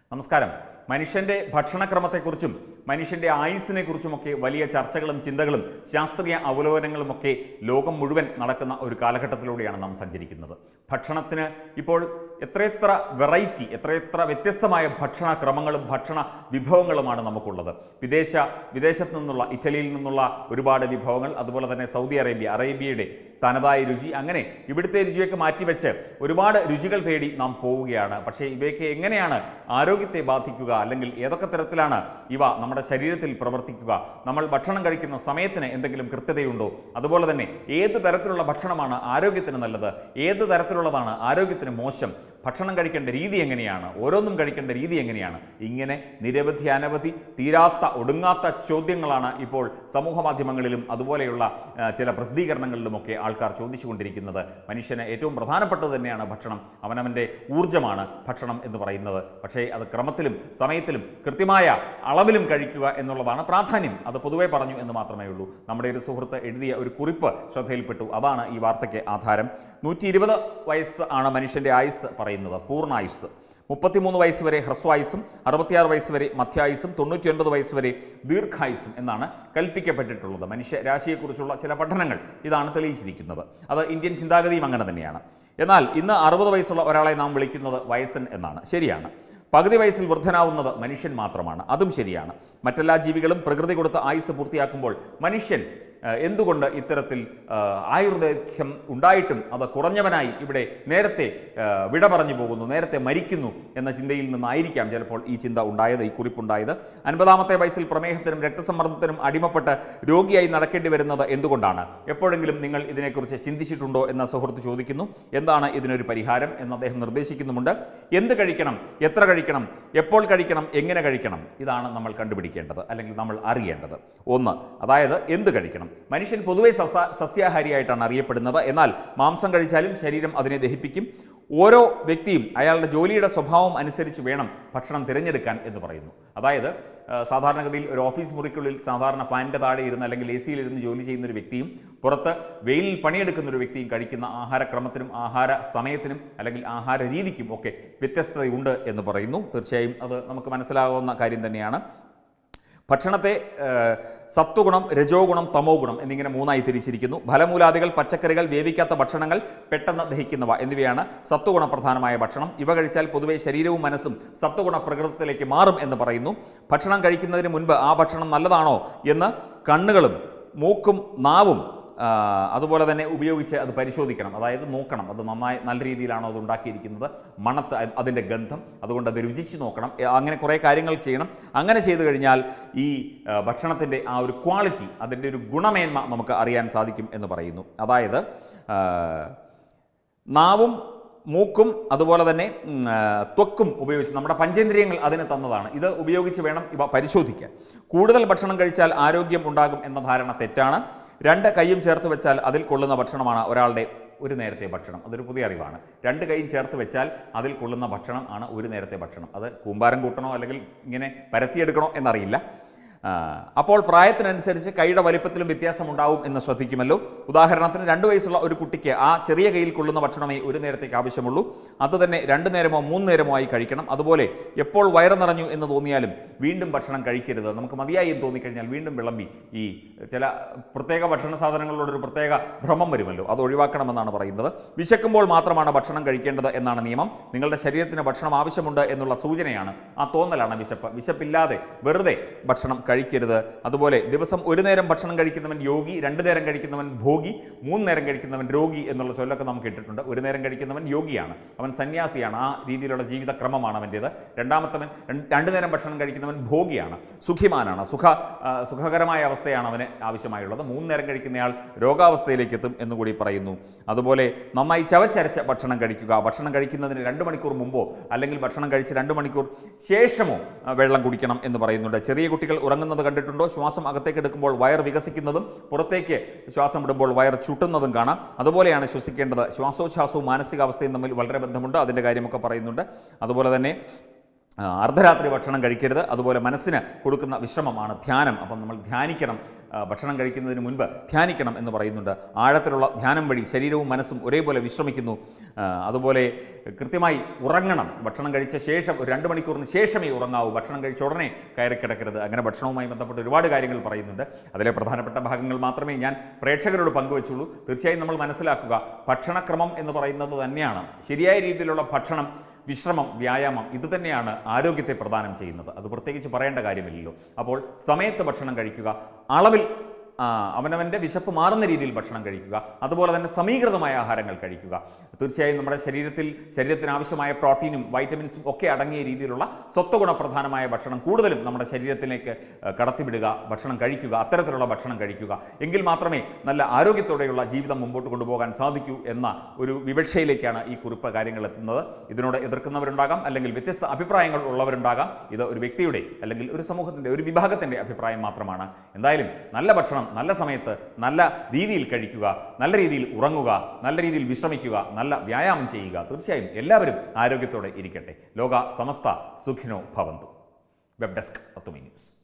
നമസ്കാരം മനുഷ്യന്റെ ഭക്ഷണക്രമത്തെക്കുറിച്ചും മനുഷ്യന്റെ ആയുസ്സിനെ കുറിച്ചുമൊക്കെ വലിയ ചർച്ചകളും ചിന്തകളും ശാസ്ത്രീയ അവലോകനങ്ങളുമൊക്കെ ലോകം മുഴുവൻ നടക്കുന്ന ഒരു കാലഘട്ടത്തിലൂടെയാണ് നാം സഞ്ചരിക്കുന്നത് ഭക്ഷണത്തിന് ഇപ്പോൾ എത്രയെത്ര വെറൈറ്റി എത്രയെത്ര വ്യത്യസ്തമായ ഭക്ഷണ ക്രമങ്ങളും ഭക്ഷണ വിഭവങ്ങളുമാണ് നമുക്കുള്ളത് വിദേശ വിദേശത്ത് നിന്നുള്ള ഇറ്റലിയിൽ നിന്നുള്ള ഒരുപാട് വിഭവങ്ങൾ അതുപോലെ തന്നെ സൗദി അറേബ്യ അറേബ്യയുടെ തനതായ രുചി അങ്ങനെ ഇവിടുത്തെ രുചിയൊക്കെ മാറ്റിവെച്ച് ഒരുപാട് രുചികൾ തേടി നാം പോവുകയാണ് പക്ഷേ ഇവയൊക്കെ എങ്ങനെയാണ് ആരോഗ്യത്തെ ബാധിക്കുക അല്ലെങ്കിൽ ഏതൊക്കെ തരത്തിലാണ് ഇവ നമ്മുടെ ശരീരത്തിൽ പ്രവർത്തിക്കുക നമ്മൾ ഭക്ഷണം കഴിക്കുന്ന സമയത്തിന് എന്തെങ്കിലും കൃത്യതയുണ്ടോ അതുപോലെ തന്നെ ഏത് തരത്തിലുള്ള ഭക്ഷണമാണ് ആരോഗ്യത്തിന് നല്ലത് ഏത് തരത്തിലുള്ളതാണ് ആരോഗ്യത്തിന് മോശം ഭക്ഷണം കഴിക്കേണ്ട രീതി എങ്ങനെയാണ് ഓരോന്നും കഴിക്കേണ്ട രീതി എങ്ങനെയാണ് ഇങ്ങനെ നിരവധി അനവധി തീരാത്ത ഒടുങ്ങാത്ത ചോദ്യങ്ങളാണ് ഇപ്പോൾ സമൂഹ മാധ്യമങ്ങളിലും അതുപോലെയുള്ള ആ, ചില പ്രസിദ്ധീകരണങ്ങളിലുമൊക്കെ ആൾക്കാർ ചോദിച്ചുകൊണ്ടിരിക്കുന്നത് മനുഷ്യന് ഏറ്റവും പ്രധാനപ്പെട്ടത് തന്നെയാണ് ഭക്ഷണം അവനവൻ്റെ ഊർജ്ജമാണ് ഭക്ഷണം എന്ന് പറയുന്നത് പക്ഷേ അത് ക്രമത്തിലും സമയത്തിലും കൃത്യമായ അളവിലും കഴിക്കുക എന്നുള്ളതാണ് പ്രാധാന്യം അത് പൊതുവെ പറഞ്ഞു എന്ന് മാത്രമേ ഉള്ളൂ നമ്മുടെ ഒരു സുഹൃത്ത് എഴുതിയ ഒരു കുറിപ്പ് ശ്രദ്ധയിൽപ്പെട്ടു അതാണ് ഈ വാർത്തയ്ക്ക് ആധാരം നൂറ്റി ഇരുപത് വയസ്സ് ആണ് മനുഷ്യൻ്റെ ആയുസ് പറയുന്നത് പൂർണ്ണായുസ് മുപ്പത്തിമൂന്ന് വയസ്സ് വരെ ഹ്രസ്വായുസും അറുപത്തിയാറ് വയസ്സ് വരെ മധ്യായുസും തൊണ്ണൂറ്റിയൊൻപത് വയസ്സ് വരെ ദീർഘായുസും എന്നാണ് കൽപ്പിക്കപ്പെട്ടിട്ടുള്ളത് മനുഷ്യരാശിയെക്കുറിച്ചുള്ള ചില പഠനങ്ങൾ ഇതാണ് തെളിയിച്ചിരിക്കുന്നത് അത് ഇന്ത്യൻ ചിന്താഗതിയും അങ്ങനെ തന്നെയാണ് എന്നാൽ ഇന്ന് അറുപത് വയസ്സുള്ള ഒരാളെ നാം വിളിക്കുന്നത് വയസ്സൻ എന്നാണ് ശരിയാണ് പകുതി വയസ്സിൽ വൃദ്ധനാവുന്നത് മനുഷ്യൻ മാത്രമാണ് അതും ശരിയാണ് മറ്റെല്ലാ ജീവികളും പ്രകൃതി കൊടുത്ത ആയുസ് പൂർത്തിയാക്കുമ്പോൾ മനുഷ്യൻ ആ, എന്തുകൊണ്ട് ഇത്തരത്തിൽ ആ, ആയുർദൈർഘ്യം ഉണ്ടായിട്ടും അത് കുറഞ്ഞവനായി ഇവിടെ നേരത്തെ ആ, വിട പറഞ്ഞു പോകുന്നു നേരത്തെ മരിക്കുന്നു എന്ന ചിന്തയിൽ നിന്നായിരിക്കാം ചിലപ്പോൾ ഈ ചിന്ത ഉണ്ടായത് ഈ കുറിപ്പുണ്ടായത് അൻപതാമത്തെ വയസ്സിൽ പ്രമേഹത്തിനും രക്തസമ്മർദ്ദത്തിനും അടിമപ്പെട്ട് രോഗിയായി നടക്കേണ്ടി വരുന്നത് എന്തുകൊണ്ടാണ് എപ്പോഴെങ്കിലും നിങ്ങൾ ഇതിനെക്കുറിച്ച് ചിന്തിച്ചിട്ടുണ്ടോ എന്ന സുഹൃത്ത് ചോദിക്കുന്നു എന്താണ് ഇതിനൊരു പരിഹാരം എന്ന് അദ്ദേഹം നിർദ്ദേശിക്കുന്നുമുണ്ട് എന്ത് കഴിക്കണം എത്ര കഴിക്കണം എപ്പോൾ കഴിക്കണം എങ്ങനെ കഴിക്കണം ഇതാണ് നമ്മൾ കണ്ടുപിടിക്കേണ്ടത് അല്ലെങ്കിൽ നമ്മൾ അറിയേണ്ടത് ഒന്ന് അതായത് എന്ത് കഴിക്കണം മനുഷ്യൻ പൊതുവെ സസ സസ്യാഹാരിയായിട്ടാണ് അറിയപ്പെടുന്നത് എന്നാൽ മാംസം കഴിച്ചാലും ശരീരം അതിനെ ദഹിപ്പിക്കും ഓരോ വ്യക്തിയും അയാളുടെ ജോലിയുടെ സ്വഭാവം അനുസരിച്ച് വേണം ഭക്ഷണം തിരഞ്ഞെടുക്കാൻ എന്ന് പറയുന്നു അതായത് ആ, സാധാരണഗതിയിൽ ഒരു ഓഫീസ് മുറിക്കുള്ളിൽ സാധാരണ ഫാനിൻ്റെ താഴെ ഇരുന്ന് അല്ലെങ്കിൽ എ സിയിൽ ഇരുന്ന് ജോലി ചെയ്യുന്ന ഒരു വ്യക്തിയും പുറത്ത് വെയിലിൽ പണിയെടുക്കുന്ന ഒരു വ്യക്തിയും കഴിക്കുന്ന ആഹാരക്രമത്തിനും ആഹാര സമയത്തിനും അല്ലെങ്കിൽ ആഹാര രീതിക്കും ഒക്കെ വ്യത്യസ്തതയുണ്ട് എന്ന് പറയുന്നു തീർച്ചയായും അത് നമുക്ക് മനസ്സിലാകാവുന്ന കാര്യം തന്നെയാണ് ഭക്ഷണത്തെ ഏഹ്, സത്വഗുണം രജോ ഗുണം തമോ ഗുണം എന്നിങ്ങനെ മൂന്നായി തിരിച്ചിരിക്കുന്നു ഫലമൂലാദികൾ പച്ചക്കറികൾ വേവിക്കാത്ത ഭക്ഷണങ്ങൾ പെട്ടെന്ന് ദഹിക്കുന്നവ എന്നിവയാണ് സത്വഗുണ പ്രധാനമായ ഭക്ഷണം ഇവ കഴിച്ചാൽ പൊതുവെ ശരീരവും മനസ്സും സത്വഗുണ പ്രകൃതത്തിലേക്ക് മാറും എന്ന് പറയുന്നു ഭക്ഷണം കഴിക്കുന്നതിന് മുൻപ് ആ ഭക്ഷണം നല്ലതാണോ എന്ന് കണ്ണുകളും മൂക്കും നാവും ആ, അതുപോലെ തന്നെ ഉപയോഗിച്ച് അത് പരിശോധിക്കണം അതായത് നോക്കണം അത് നന്നായി നല്ല രീതിയിലാണോ അത് ഉണ്ടാക്കിയിരിക്കുന്നത് മണത്ത് അ- അതിൻ്റെ ഗന്ധം അതുകൊണ്ട് അത് രുചിച്ച് നോക്കണം എ, അങ്ങനെ കുറേ കാര്യങ്ങൾ ചെയ്യണം അങ്ങനെ ചെയ്തു കഴിഞ്ഞാൽ ഈ ഭക്ഷണത്തിൻ്റെ ആ ഒരു ക്വാളിറ്റി അതിൻ്റെ ഒരു ഗുണമേന്മ നമുക്ക് അറിയാൻ സാധിക്കും എന്ന് പറയുന്നു അതായത് ആ, നാവും മൂക്കും അതുപോലെ തന്നെ ഉം, ആ, ത്വക്കും ഉപയോഗിച്ച് നമ്മുടെ പഞ്ചേന്ദ്രിയങ്ങൾ അതിന് തന്നതാണ് ഇത് ഉപയോഗിച്ച് വേണം ഇവ പരിശോധിക്കാൻ കൂടുതൽ ഭക്ഷണം കഴിച്ചാൽ ആരോഗ്യം ഉണ്ടാകും എന്ന ധാരണ തെറ്റാണ് രണ്ട് കൈയും ചേർത്ത് വെച്ചാൽ അതിൽ കൊള്ളുന്ന ഭക്ഷണമാണ് ഒരാളുടെ ഒരു നേരത്തെ ഭക്ഷണം അതൊരു പുതിയ അറിവാണ് രണ്ട് കൈയും ചേർത്ത് വെച്ചാൽ അതിൽ കൊള്ളുന്ന ഭക്ഷണം ആണ് ഒരു നേരത്തെ ഭക്ഷണം അത് കൂമ്പാരം കൂട്ടണോ അല്ലെങ്കിൽ ഇങ്ങനെ പരത്തിയെടുക്കണോ എന്നറിയില്ല ആ, അപ്പോൾ പ്രായത്തിനനുസരിച്ച് കൈയുടെ വലിപ്പത്തിലും വ്യത്യാസമുണ്ടാവും എന്ന് ശ്രദ്ധിക്കുമല്ലോ ഉദാഹരണത്തിന് രണ്ട് വയസ്സുള്ള ഒരു കുട്ടിക്ക് ആ ചെറിയ കയ്യിൽ കൊള്ളുന്ന ഭക്ഷണമേ ഒരു നേരത്തേക്ക് ആവശ്യമുള്ളൂ അത് തന്നെ രണ്ട് നേരമോ മൂന്ന് നേരമോ ആയി കഴിക്കണം അതുപോലെ എപ്പോൾ വയറ് നിറഞ്ഞു എന്ന് തോന്നിയാലും വീണ്ടും ഭക്ഷണം കഴിക്കരുത് നമുക്ക് മതിയായി എന്ന് തോന്നിക്കഴിഞ്ഞാൽ വീണ്ടും വിളമ്പി ഈ ചില പ്രത്യേക ഭക്ഷണ സാധനങ്ങളോടൊരു പ്രത്യേക ഭ്രമം വരുമല്ലോ അത് ഒഴിവാക്കണമെന്നാണ് പറയുന്നത് വിശക്കുമ്പോൾ മാത്രമാണ് ഭക്ഷണം കഴിക്കേണ്ടത് എന്നാണ് നിയമം നിങ്ങളുടെ ശരീരത്തിന് ഭക്ഷണം ആവശ്യമുണ്ട് എന്നുള്ള സൂചനയാണ് ആ തോന്നലാണ് വിശപ്പ് വിശപ്പില്ലാതെ വെറുതെ ഭക്ഷണം കഴിക്കരുത് അതുപോലെ ദിവസം ഒരു നേരം ഭക്ഷണം കഴിക്കുന്നവൻ യോഗി രണ്ട് നേരം കഴിക്കുന്നവൻ ഭോഗി മൂന്ന് നേരം കഴിക്കുന്നവൻ രോഗി എന്നുള്ള ചൊല്ലൊക്കെ നമുക്ക് ഇട്ടിട്ടുണ്ട് ഒരു നേരം കഴിക്കുന്നവൻ യോഗിയാണ് അവൻ സന്യാസിയാണ് ആ രീതിയിലുള്ള ജീവിത ക്രമമാണ് അവൻ്റേത് രണ്ടാമത്തവൻ രണ്ട് രണ്ട് നേരം ഭക്ഷണം കഴിക്കുന്നവൻ ഭോഗിയാണ് സുഖിമാനാണ് സുഖ ആ, സുഖകരമായ അവസ്ഥയാണ് അവന് ആവശ്യമായുള്ളത് മൂന്ന് നേരം കഴിക്കുന്നയാൾ രോഗാവസ്ഥയിലേക്ക് എത്തും എന്നുകൂടി പറയുന്നു അതുപോലെ നന്നായി ചവച്ചരച്ച ഭക്ഷണം കഴിക്കുക ഭക്ഷണം കഴിക്കുന്നതിന് രണ്ട് മണിക്കൂർ മുമ്പോ അല്ലെങ്കിൽ ഭക്ഷണം കഴിച്ച് രണ്ട് മണിക്കൂർ ശേഷമോ ആ, വെള്ളം കുടിക്കണം എന്ന് പറയുന്നുണ്ട് ചെറിയ കുട്ടികൾ ഉറങ്ങുന്നത് കണ്ടിട്ടുണ്ടോ ശ്വാസം അകത്തേക്ക് എടുക്കുമ്പോൾ വയർ വികസിക്കുന്നതും പുറത്തേക്ക് ശ്വാസം വിടുമ്പോൾ വയർ ചുട്ടുന്നതും കാണാം അതുപോലെയാണ് ശ്വസിക്കേണ്ടത് ശ്വാസോച്ഛ്വാസവും മാനസികാവസ്ഥയും തമ്മിൽ വളരെ ബന്ധമുണ്ട് അതിൻ്റെ കാര്യമൊക്കെ പറയുന്നുണ്ട് അതുപോലെ തന്നെ ആ, അർദ്ധരാത്രി ഭക്ഷണം കഴിക്കരുത് അതുപോലെ മനസ്സിന് കൊടുക്കുന്ന വിശ്രമമാണ് ധ്യാനം അപ്പം നമ്മൾ ധ്യാനിക്കണം ആ, ഭക്ഷണം കഴിക്കുന്നതിന് മുൻപ് ധ്യാനിക്കണം എന്ന് പറയുന്നുണ്ട് ആഴത്തിലുള്ള ധ്യാനം വഴി ശരീരവും മനസ്സും ഒരേപോലെ വിശ്രമിക്കുന്നു ആ, അതുപോലെ കൃത്യമായി ഉറങ്ങണം ഭക്ഷണം കഴിച്ച ശേഷം ഒരു രണ്ട് മണിക്കൂറിന് ശേഷമേ ഉറങ്ങാവൂ ഭക്ഷണം കഴിച്ച ഉടനെ കയറി കിടക്കരുത് അങ്ങനെ ഭക്ഷണവുമായി ബന്ധപ്പെട്ട് ഒരുപാട് കാര്യങ്ങൾ പറയുന്നുണ്ട് അതിലെ പ്രധാനപ്പെട്ട ഭാഗങ്ങൾ മാത്രമേ ഞാൻ പ്രേക്ഷകരോട് പങ്കുവച്ചുള്ളൂ തീർച്ചയായും നമ്മൾ മനസ്സിലാക്കുക ഭക്ഷണക്രമം എന്ന് പറയുന്നത് തന്നെയാണ് ശരിയായ രീതിയിലുള്ള ഭക്ഷണം വിശ്രമം വ്യായാമം ഇത് തന്നെയാണ് ആരോഗ്യത്തെ പ്രദാനം ചെയ്യുന്നത് അത് പ്രത്യേകിച്ച് പറയേണ്ട കാര്യമില്ലല്ലോ അപ്പോൾ സമയത്ത് ഭക്ഷണം കഴിക്കുക അളവിൽ ആ, അവനവൻ്റെ വിശപ്പ് മാറുന്ന രീതിയിൽ ഭക്ഷണം കഴിക്കുക അതുപോലെ തന്നെ സമീകൃതമായ ആഹാരങ്ങൾ കഴിക്കുക തീർച്ചയായും നമ്മുടെ ശരീരത്തിൽ ശരീരത്തിന് ആവശ്യമായ പ്രോട്ടീനും വൈറ്റമിൻസും ഒക്കെ അടങ്ങിയ രീതിയിലുള്ള സ്വത്വഗുണപ്രധാനമായ ഭക്ഷണം കൂടുതലും നമ്മുടെ ശരീരത്തിലേക്ക് ആ, കടത്തിവിടുക ഭക്ഷണം കഴിക്കുക അത്തരത്തിലുള്ള ഭക്ഷണം കഴിക്കുക എങ്കിൽ മാത്രമേ നല്ല ആരോഗ്യത്തോടെയുള്ള ജീവിതം മുമ്പോട്ട് കൊണ്ടുപോകാൻ സാധിക്കൂ എന്ന ഒരു വിവക്ഷയിലേക്കാണ് ഈ കുറിപ്പ് കാര്യങ്ങൾ എത്തുന്നത് ഇതിനോട് എതിർക്കുന്നവരുണ്ടാകാം അല്ലെങ്കിൽ വ്യത്യസ്ത അഭിപ്രായങ്ങൾ ഉള്ളവരുണ്ടാകാം ഇത് ഒരു വ്യക്തിയുടെ അല്ലെങ്കിൽ ഒരു സമൂഹത്തിൻ്റെ ഒരു വിഭാഗത്തിൻ്റെ അഭിപ്രായം മാത്രമാണ് എന്തായാലും നല്ല ഭക്ഷണം നല്ല സമയത്ത് നല്ല രീതിയിൽ കഴിക്കുക നല്ല രീതിയിൽ ഉറങ്ങുക നല്ല രീതിയിൽ വിശ്രമിക്കുക നല്ല വ്യായാമം ചെയ്യുക തീർച്ചയായും എല്ലാവരും ആരോഗ്യത്തോടെ ഇരിക്കട്ടെ ലോക സമസ്ത സുഖിനോ ഭവന്തു വെബ് ഡെസ്ക് ഒത്തുമി ന്യൂസ്